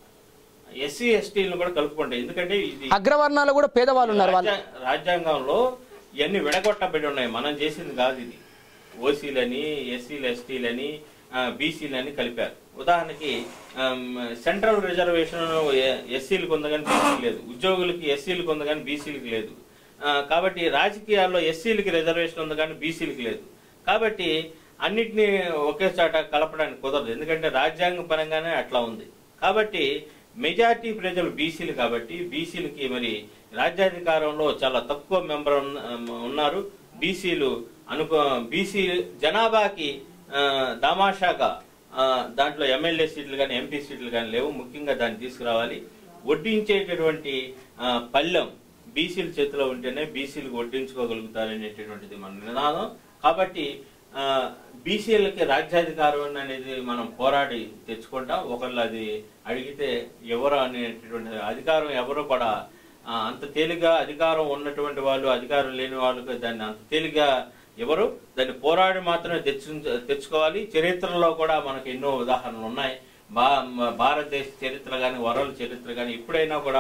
ఎస్సీ ఎస్టీలను కూడా కలుపుకుంటాయి ఎందుకంటే ఇది అగ్రవర్ణాలు కూడా పేదవాళ్ళు ఉన్నారు వాళ్ళు రాజ్యా- రాజ్యాంగంలో ఇవన్నీ విడగొట్టబడి ఉన్నాయి మనం చేసింది కాదు ఇది ఓసీలని ఎస్సీలు ఎస్టీలని బీసీలని కలిపారు ఉదాహరణకి ఆమ్, సెంట్రల్ రిజర్వేషన్ ఎ- ఎస్సీలకు ఉంది కానీ బీసీలకు లేదు ఉద్యోగులకి ఎస్సీలకు ఉంది కానీ బీసీలకు లేదు ఆ, కాబట్టి రాజకీయాల్లో ఎస్సీలకి రిజర్వేషన్ ఉంది కానీ బీసీలకు లేదు కాబట్టి అన్నిటినీ ఒకే చోట కలపడానికి కుదరదు ఎందుకంటే రాజ్యాంగ పరంగానే అట్లా ఉంది కాబట్టి మెజార్టీ ప్రజలు బీసీలు కాబట్టి బీసీలకి మరి రాజ్యాధికారంలో చాలా తక్కువ మెంబర్ ఉన్న- ఉన్నారు బీసీలు అనుకో బీసీ జనాభాకి ఆ, దామాషాగా ఆ, దాంట్లో ఎమ్మెల్యే సీట్లు కానీ ఎంపీ సీట్లు కానీ లేవు ముఖ్యంగా దాన్ని తీసుకురావాలి వడ్డించేటటువంటి ఆ, పళ్ళెం బీసీల చేతిలో ఉంటేనే బీసీలకు వడ్డించుకోగలుగుతారనేటటువంటిది మన నినాదం కాబట్టి ఆ, బీసీలకి రాజ్యాధికారం అనేది మనం పోరాడి తెచ్చుకుంటాం ఒకళ్ళు అది అడిగితే ఎవరు అనేటటువంటి అధికారం ఎవరు కూడా ఆ, అంత తేలిగా అధికారం ఉన్నటువంటి వాళ్ళు అధికారం లేని వాళ్ళకి దాన్ని అంత తేలిగా ఎవరు దాన్ని పోరాడి మాత్రమే తెచ్చు తెచ్చుకోవాలి చరిత్రలో కూడా మనకు ఎన్నో ఉదాహరణలు ఉన్నాయి బా మ- భారతదేశ చరిత్ర కానీ వరల్డ్ చరిత్ర కానీ ఎప్పుడైనా కూడా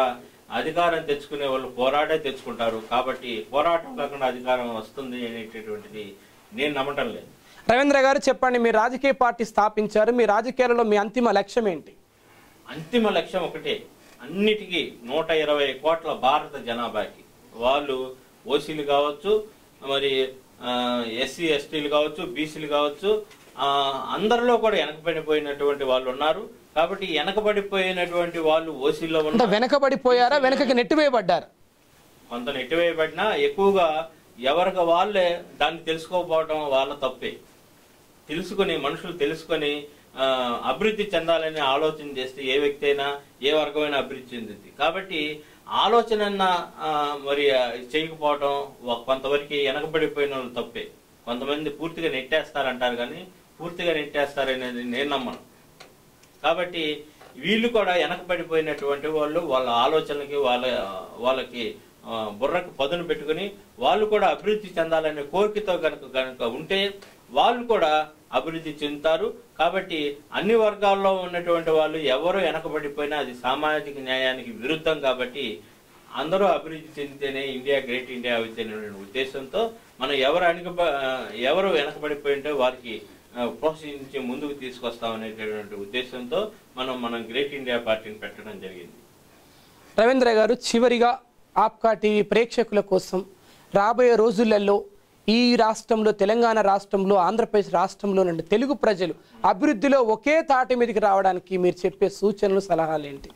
అధికారం తెచ్చుకునే వాళ్ళు పోరాడే తెచ్చుకుంటారు కాబట్టి పోరాటం కాకుండా అధికారం వస్తుంది అనేటటువంటిది నేను నమ్మటం లేదు రవీంద్ర గారు చెప్పండి మీ రాజకీయ పార్టీ స్థాపించారు మీ రాజకీయాలలో మీ అంతిమ లక్ష్యం ఏంటి అంతిమ లక్ష్యం ఒకటే అన్నిటికీ నూట ఇరవై కోట్ల భారత జనాభాకి వాళ్ళు ఓసీలు కావచ్చు మరి ఎస్సీ ఎస్టీలు కావచ్చు బీసీలు కావచ్చు ఆ, అందరిలో కూడా వెనకబడిపోయినటువంటి వాళ్ళు ఉన్నారు కాబట్టి వెనకబడిపోయినటువంటి వాళ్ళు ఓసీలో అంటే ఉన్న వెనకబడిపోయారా వెనకకి నెట్టివేయబడ్డారా కొంత నెట్టివేయబడినా ఎక్కువగా ఎవరికి వాళ్ళే దాన్ని తెలుసుకోకపోవడం వాళ్ళ తప్పే తెలుసుకొని మనుషులు తెలుసుకొని ఆ, అభివృద్ధి చెందాలని ఆలోచన చేస్తే ఏ వ్యక్తి అయినా ఏ వర్గమైనా అభివృద్ధి చెందుతుంది కాబట్టి ఆలోచన మరి ఆ, చేయకపోవడం ఒక- కొంతవరకు వెనకబడిపోయిన వాళ్ళు తప్పే కొంతమంది పూర్తిగా నెట్టేస్తారంటారు కానీ పూర్తిగా నెట్టేస్తారనేది నేను నమ్మను కాబట్టి వీళ్ళు కూడా వెనకబడిపోయినటువంటి వాళ్ళు వాళ్ళ ఆలోచనలకి వాళ్ళ వాళ్ళకి ఆ, బుర్రకు పదును పెట్టుకుని వాళ్ళు కూడా అభివృద్ధి చెందాలనే కోరికతో కనుక కనుక ఉంటే వాళ్ళు కూడా అభివృద్ధి చెందుతారు కాబట్టి అన్ని వర్గాల్లో ఉన్నటువంటి వాళ్ళు ఎవరు వెనకబడిపోయినా అది సామాజిక న్యాయానికి విరుద్ధం కాబట్టి అందరూ అభివృద్ధి చెందితేనే ఇండియా గ్రేట్ ఇండియా అవుతుందనే ఉద్దేశంతో మనం ఎవరు వెనక ఎవరు వెనకబడిపోయి ఉంటే వారికి ఆ, ప్రోత్సహించి ముందుకు తీసుకొస్తామనేటటువంటి ఉద్దేశంతో మనం మనం గ్రేట్ ఇండియా పార్టీని పెట్టడం జరిగింది రవీంద్ర గారు చివరిగా ఆప్కా టీవీ ప్రేక్షకుల కోసం రాబోయే రోజులలో ఈ రాష్ట్రంలో తెలంగాణ రాష్ట్రంలో ఆంధ్రప్రదేశ్ రాష్ట్రంలో నుండి తెలుగు ప్రజలు అభివృద్ధిలో ఒకే తాటి మీదకి రావడానికి మీరు చెప్పే సూచనలు సలహాలు ఏంటి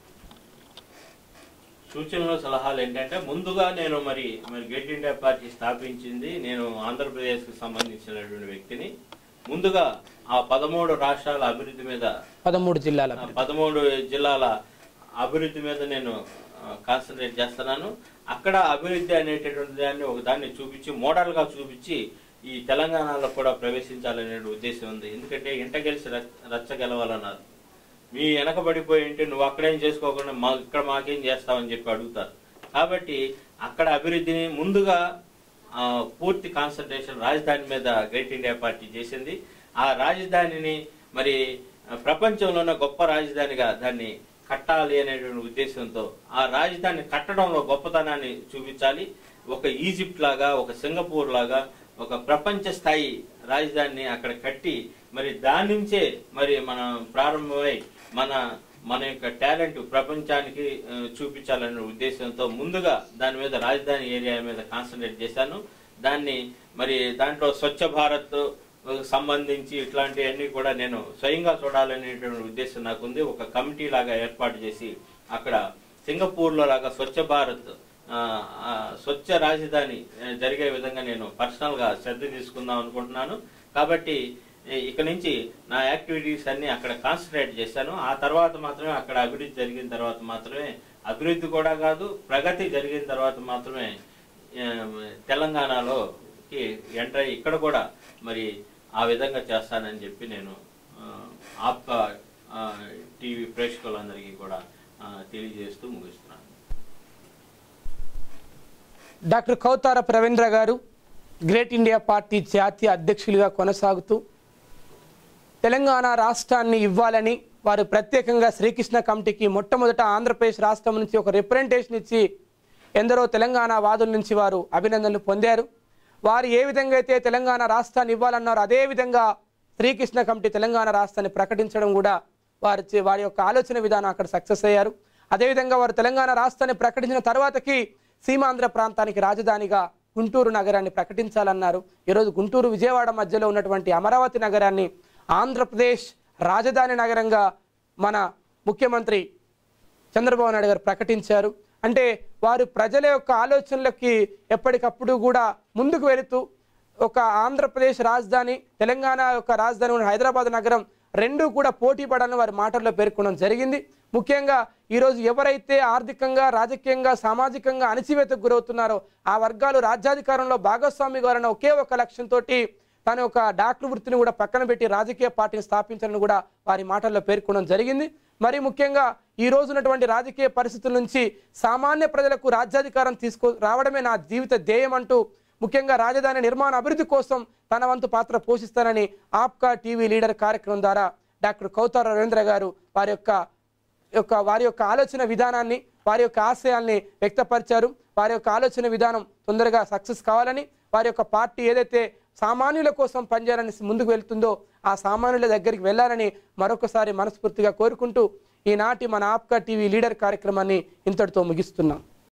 సూచనలు సలహాలు ఏంటంటే ముందుగా నేను మరి మరి గ్రేట్ ఇండియా పార్టీ స్థాపించింది నేను ఆంధ్రప్రదేశ్కి సంబంధించినటువంటి వ్యక్తిని ముందుగా ఆ పదమూడు రాష్ట్రాల అభివృద్ధి మీద పదమూడు జిల్లాల ఆ పదమూడు జిల్లాల అభివృద్ధి మీద నేను కాన్సన్ట్రేట్ చేస్తున్నాను అక్కడ అభివృద్ధి అనేటటువంటి దాన్ని ఒక దాన్ని చూపించి మోడల్ గా చూపించి ఈ తెలంగాణలో కూడా ప్రవేశించాలనే ఉద్దేశం ఉంది ఎందుకంటే ఇంట గెలిచి రచ్చ- రచ్చ గెలవాలన్నారు మీ వెనకబడిపోయి ఉంటే నువ్వు అక్కడేం చేసుకోకుండా మా ఇక్కడ మాకేం చేస్తావని చెప్పి అడుగుతారు కాబట్టి అక్కడ అభివృద్ధిని ముందుగా ఆ, పూర్తి కాన్సన్ట్రేషన్ రాజధాని మీద గ్రేట్ ఇండియా పార్టీ చేసింది ఆ రాజధానిని మరి ఆ, ప్రపంచంలోనే గొప్ప రాజధానిగా దాన్ని కట్టాలి అనేటువంటి ఉద్దేశంతో ఆ రాజధాని కట్టడంలో గొప్పతనాన్ని చూపించాలి ఒక ఈజిప్ట్ లాగా ఒక సింగపూర్ లాగా ఒక ప్రపంచ స్థాయి రాజధానిని అక్కడ కట్టి మరి దాని నుంచే మరి మనం ప్రారంభమై మన మన యొక్క టాలెంట్ ప్రపంచానికి ఆ, చూపించాలనే ఉద్దేశంతో ముందుగా దాని మీద రాజధాని ఏరియా మీద కాన్సన్ట్రేట్ చేశాను దాన్ని మరి దాంట్లో స్వచ్ఛ భారత్ సంబంధించి ఇట్లాంటివన్నీ కూడా నేను స్వయంగా చూడాలనేటువంటి ఉద్దేశం నాకు ఉంది ఒక కమిటీ లాగా ఏర్పాటు చేసి అక్కడ సింగపూర్ లో లాగా స్వచ్ఛ భారత్ ఆ, ఆ, స్వచ్ఛ రాజధాని ఆ, జరిగే విధంగా నేను పర్సనల్ గా శ్రద్ధ తీసుకుందాం అనుకుంటున్నాను కాబట్టి ఈ- ఇక నుంచి నా యాక్టివిటీస్ అన్ని అక్కడ కాన్సన్ట్రేట్ చేశాను ఆ తర్వాత మాత్రమే అక్కడ అభివృద్ధి జరిగిన తర్వాత మాత్రమే అభివృద్ధి కూడా కాదు ప్రగతి జరిగిన తర్వాత మాత్రమే ఆ, తెలంగాణలోకి ఎంటర్ అయ్యి ఇక్కడ కూడా మరి ఆ విధంగా చేస్తానని చెప్పి నేను ఆ, ఆప్కా ఆ, టీవీ ప్రేక్షకులందరికీ కూడా ఆ, తెలియజేస్తూ ముగిస్తున్నాను డాక్టర్ కౌతారపు రవీంద్ర గారు గ్రేట్ ఇండియా పార్టీ జాతీయ అధ్యక్షులుగా కొనసాగుతూ తెలంగాణ రాష్ట్రాన్ని ఇవ్వాలని వారు ప్రత్యేకంగా శ్రీకృష్ణ కమిటీకి మొట్టమొదట ఆంధ్రప్రదేశ్ రాష్ట్రం నుంచి ఒక రిప్రజెంటేషన్ ఇచ్చి ఎందరో తెలంగాణ వాదుల నుంచి వారు అభినందనలు పొందారు వారు ఏ విధంగా అయితే తెలంగాణ రాష్ట్రాన్ని ఇవ్వాలన్నారో అదే విధంగా శ్రీకృష్ణ కమిటీ తెలంగాణ రాష్ట్రాన్ని ప్రకటించడం కూడా వారి చే- వారి యొక్క ఆలోచన విధానం అక్కడ సక్సెస్ అయ్యారు అదేవిధంగా వారు తెలంగాణ రాష్ట్రాన్ని ప్రకటించిన తర్వాతకి సీమాంధ్ర ప్రాంతానికి రాజధానిగా గుంటూరు నగరాన్ని ప్రకటించాలన్నారు ఈరోజు గుంటూరు విజయవాడ మధ్యలో ఉన్నటువంటి అమరావతి నగరాన్ని ఆంధ్రప్రదేశ్ రాజధాని నగరంగా మన ముఖ్యమంత్రి చంద్రబాబు నాయుడు గారు ప్రకటించారు అంటే వారు ప్రజల యొక్క ఆలోచనలకి ఎప్పటికప్పుడు కూడా ముందుకు వెళుతూ ఒక ఆంధ్రప్రదేశ్ రాజధాని తెలంగాణ యొక్క రాజధాని ఉన్న హైదరాబాద్ నగరం రెండు కూడా పోటీ పడాలని వారి మాటల్లో పేర్కొనడం జరిగింది ముఖ్యంగా ఈరోజు ఎవరైతే ఆర్థికంగా రాజకీయంగా సామాజికంగా అణచివేతకు గురవుతున్నారో ఆ వర్గాలు రాజ్యాధికారంలో భాగస్వామి గారన్న ఒకే ఒక లక్ష్యంతో తన యొక్క డాక్టర్ వృత్తిని కూడా పక్కన పెట్టి రాజకీయ పార్టీని స్థాపించాలని కూడా వారి మాటల్లో పేర్కొనడం జరిగింది మరి ముఖ్యంగా ఈ రోజు ఉన్నటువంటి రాజకీయ పరిస్థితుల నుంచి సామాన్య ప్రజలకు రాజ్యాధికారం తీసుకో రావడమే నా జీవిత ధ్యేయం అంటూ ముఖ్యంగా రాజధాని నిర్మాణ అభివృద్ధి కోసం తన వంతు పాత్ర పోషిస్తానని ఆప్కా టీవీ లీడర్ కార్యక్రమం ద్వారా డాక్టర్ కౌతార రవీంద్ర గారు వారి యొక్క యొక్క వారి యొక్క ఆలోచన విధానాన్ని వారి యొక్క ఆశయాల్ని వ్యక్తపరిచారు వారి యొక్క ఆలోచన విధానం తొందరగా సక్సెస్ కావాలని వారి యొక్క పార్టీ ఏదైతే సామాన్యుల కోసం పనిచేయాలని ముందుకు వెళ్తుందో ఆ సామాన్యుల దగ్గరికి వెళ్ళాలని మరొకసారి మనస్ఫూర్తిగా కోరుకుంటూ ఈనాటి మన ఆప్కా టీవీ లీడర్ కార్యక్రమాన్ని ఇంతటితో ముగిస్తున్నాం